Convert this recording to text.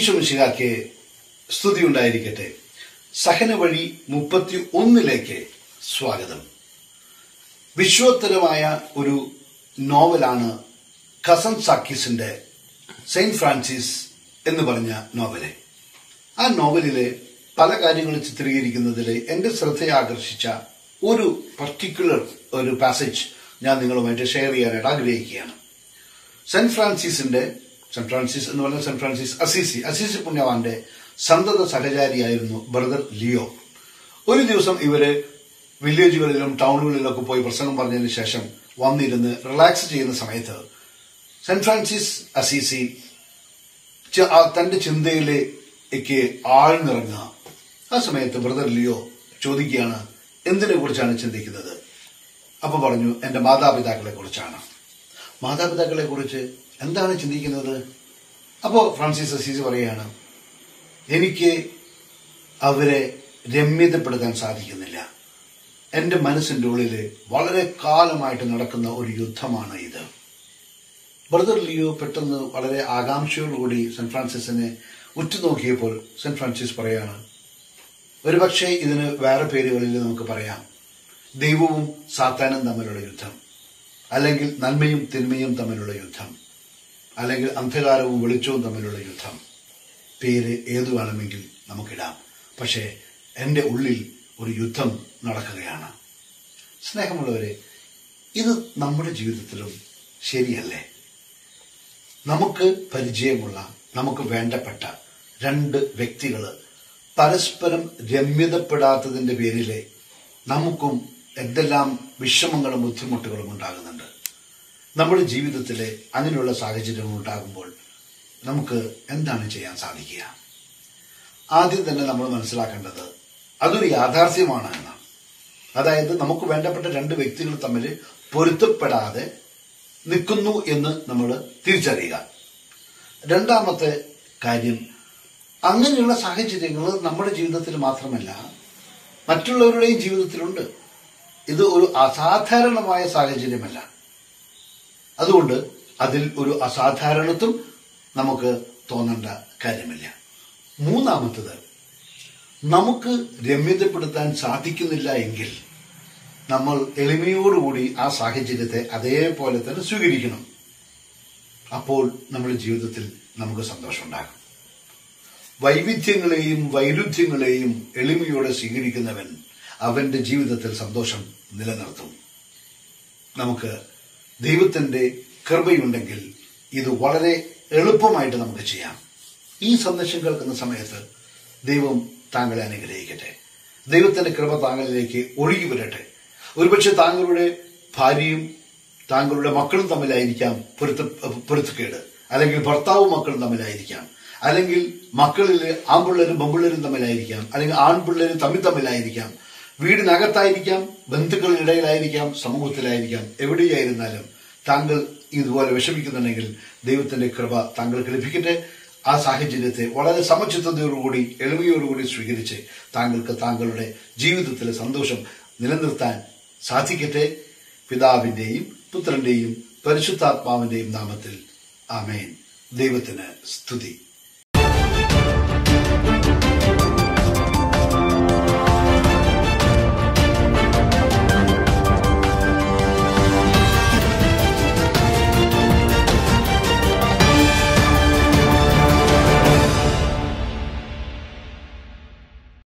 ഈശോമിശിഹാക്ക് സ്തുതി ഉണ്ടായിരിക്കട്ടെ സഹന വഴി മുപ്പത്തി ഒന്നിലേക്ക് സ്വാഗതം വിശ്വോത്തരമായ ഒരു നോവലാണ് കസൻ സാക്കിസിന്റെ സെയിന്റ് ഫ്രാൻസിസ് എന്ന് പറഞ്ഞ നോവല് ആ നോവലിലെ പല കാര്യങ്ങൾ ചിത്രീകരിക്കുന്നതിൽ എന്റെ ശ്രദ്ധയെ ആകർഷിച്ച ഒരു പർട്ടിക്കുലർ ഒരു പാസേജ് ഞാൻ നിങ്ങളുമായിട്ട് ഷെയർ ചെയ്യാനായിട്ട് ആഗ്രഹിക്കുകയാണ് സെന്റ് ഫ്രാൻസിസിന്റെ സെന്റ് ഫ്രാൻസിസ് എന്ന് പറഞ്ഞ സെന്റ് ഫ്രാൻസിസ് അസീസി അസീസി പുണ്യവാന്റെ സന്തത സഹചാരിയായിരുന്നു ബ്രദർ ലിയോ ഒരു ദിവസം ഇവര് വില്ലേജുകളിലും ടൗണുകളിലൊക്കെ പോയി പ്രസംഗം പറഞ്ഞതിന് ശേഷം വന്നിരുന്ന് റിലാക്സ് ചെയ്യുന്ന സമയത്ത് സെന്റ് ഫ്രാൻസിസ് അസീസി ച- ആ തന്റെ ചിന്തയിലേക്ക് ആഴ്ന്നിറങ്ങുക ആ സമയത്ത് ബ്രദർ ലിയോ ചോദിക്കുകയാണ് എന്തിനെ കുറിച്ചാണ് ചിന്തിക്കുന്നത് അപ്പൊ പറഞ്ഞു എന്റെ മാതാപിതാക്കളെ കുറിച്ചാണ് മാതാപിതാക്കളെ കുറിച്ച് എന്താണ് ചിന്തിക്കുന്നത് അപ്പോ ഫ്രാൻസിസ് അസീസ് പറയാണ് എനിക്ക് അവരെ രമ്യതപ്പെടുത്താൻ സാധിക്കുന്നില്ല എന്റെ മനസ്സിന്റെ ഉള്ളിൽ വളരെ കാലമായിട്ട് നടക്കുന്ന ഒരു യുദ്ധമാണ് ഇത് ബ്രദർ ലിയോ പെട്ടെന്ന് വളരെ ആകാംക്ഷയോടുകൂടി സെന്റ് ഫ്രാൻസിസിനെ ഉറ്റുനോക്കിയപ്പോൾ സെന്റ് ഫ്രാൻസിസ് പറയാണ് ഒരുപക്ഷെ ഇതിന് വേറെ പേരുകളിൽ നമുക്ക് പറയാം ദൈവവും സാത്താനും തമ്മിലുള്ള യുദ്ധം അല്ലെങ്കിൽ നന്മയും തിന്മയും തമ്മിലുള്ള യുദ്ധം അല്ലെങ്കിൽ അന്ധകാരവും വെളിച്ചവും തമ്മിലുള്ള യുദ്ധം പേര് ഏതു വേണമെങ്കിൽ നമുക്കിടാം പക്ഷേ എൻ്റെ ഉള്ളിൽ ഒരു യുദ്ധം നടക്കുകയാണ് സ്നേഹമുള്ളവരെ ഇത് നമ്മുടെ ജീവിതത്തിലും ശരിയല്ലേ നമുക്ക് പരിചയമുള്ള നമുക്ക് വേണ്ടപ്പെട്ട രണ്ട് വ്യക്തികൾ പരസ്പരം രമ്യതപ്പെടാത്തതിന്റെ പേരിലെ നമുക്കും എന്തെല്ലാം വിഷമങ്ങളും ബുദ്ധിമുട്ടുകളും ഉണ്ടാകുന്നുണ്ട് നമ്മുടെ ജീവിതത്തിലെ അങ്ങനെയുള്ള സാഹചര്യങ്ങൾ ഉണ്ടാകുമ്പോൾ നമുക്ക് എന്താണ് ചെയ്യാൻ സാധിക്കുക ആദ്യം തന്നെ നമ്മൾ മനസ്സിലാക്കേണ്ടത് അതൊരു യാഥാർത്ഥ്യമാണ് എന്നാണ് അതായത് നമുക്ക് വേണ്ടപ്പെട്ട രണ്ട് വ്യക്തികൾ തമ്മിൽ പൊരുത്തപ്പെടാതെ നിൽക്കുന്നു എന്ന് നമ്മൾ തിരിച്ചറിയുക രണ്ടാമത്തെ കാര്യം അങ്ങനെയുള്ള സാഹചര്യങ്ങൾ നമ്മുടെ ജീവിതത്തിൽ മാത്രമല്ല മറ്റുള്ളവരുടെയും ജീവിതത്തിലുണ്ട് ഇത് ഒരു അസാധാരണമായ സാഹചര്യമല്ല അതുകൊണ്ട് അതിൽ ഒരു അസാധാരണത്വം നമുക്ക് തോന്നേണ്ട കാര്യമില്ല മൂന്നാമത്തത് നമുക്ക് രമ്യതപ്പെടുത്താൻ സാധിക്കുന്നില്ല എങ്കിൽ നമ്മൾ എളിമയോടുകൂടി ആ സാഹചര്യത്തെ അതേപോലെ തന്നെ സ്വീകരിക്കണം അപ്പോൾ നമ്മുടെ ജീവിതത്തിൽ നമുക്ക് സന്തോഷമുണ്ടാകും വൈവിധ്യങ്ങളെയും വൈരുദ്ധ്യങ്ങളെയും എളിമയോടെ സ്വീകരിക്കുന്നവൻ അവന്റെ ജീവിതത്തിൽ സന്തോഷം നിലനിർത്തും നമുക്ക് ദൈവത്തിന്റെ കൃപയുണ്ടെങ്കിൽ ഇത് വളരെ എളുപ്പമായിട്ട് നമുക്ക് ചെയ്യാം ഈ സന്ദേശം കേൾക്കുന്ന സമയത്ത് ദൈവം താങ്കളെ അനുഗ്രഹിക്കട്ടെ ദൈവത്തിന്റെ കൃപ താങ്കളിലേക്ക് ഒഴുകി വരട്ടെ ഒരുപക്ഷെ താങ്കളുടെ ഭാര്യയും താങ്കളുടെ മക്കളും തമ്മിലായിരിക്കാം പൊരുത്ത പൊരുത്തക്കേട് അല്ലെങ്കിൽ ഭർത്താവും മക്കളും തമ്മിലായിരിക്കാം അല്ലെങ്കിൽ മക്കളിൽ ആൺപിള്ളേരും പെൺപിള്ളേരും തമ്മിലായിരിക്കാം അല്ലെങ്കിൽ ആൺപിള്ളേരും തമ്മിൽ തമ്മിലായിരിക്കാം വീടിനകത്തായിരിക്കാം ബന്ധുക്കളുടെ ഇടയിലായിരിക്കാം സമൂഹത്തിലായിരിക്കാം എവിടെയായിരുന്നാലും താങ്കൾ ഇതുപോലെ വിഷമിക്കുന്നുണ്ടെങ്കിൽ ദൈവത്തിന്റെ കൃപ താങ്കൾക്ക് ലഭിക്കട്ടെ ആ സാഹചര്യത്തെ വളരെ സമചിത്തതയോടുകൂടി എളിമയോടുകൂടി സ്വീകരിച്ച് താങ്കൾക്ക് താങ്കളുടെ ജീവിതത്തിലെ സന്തോഷം നിലനിർത്താൻ സാധിക്കട്ടെ പിതാവിന്റെയും പുത്രന്റെയും പരിശുദ്ധാത്മാവിന്റെയും നാമത്തിൽ ആമേൻ ദൈവത്തിന് സ്തുതി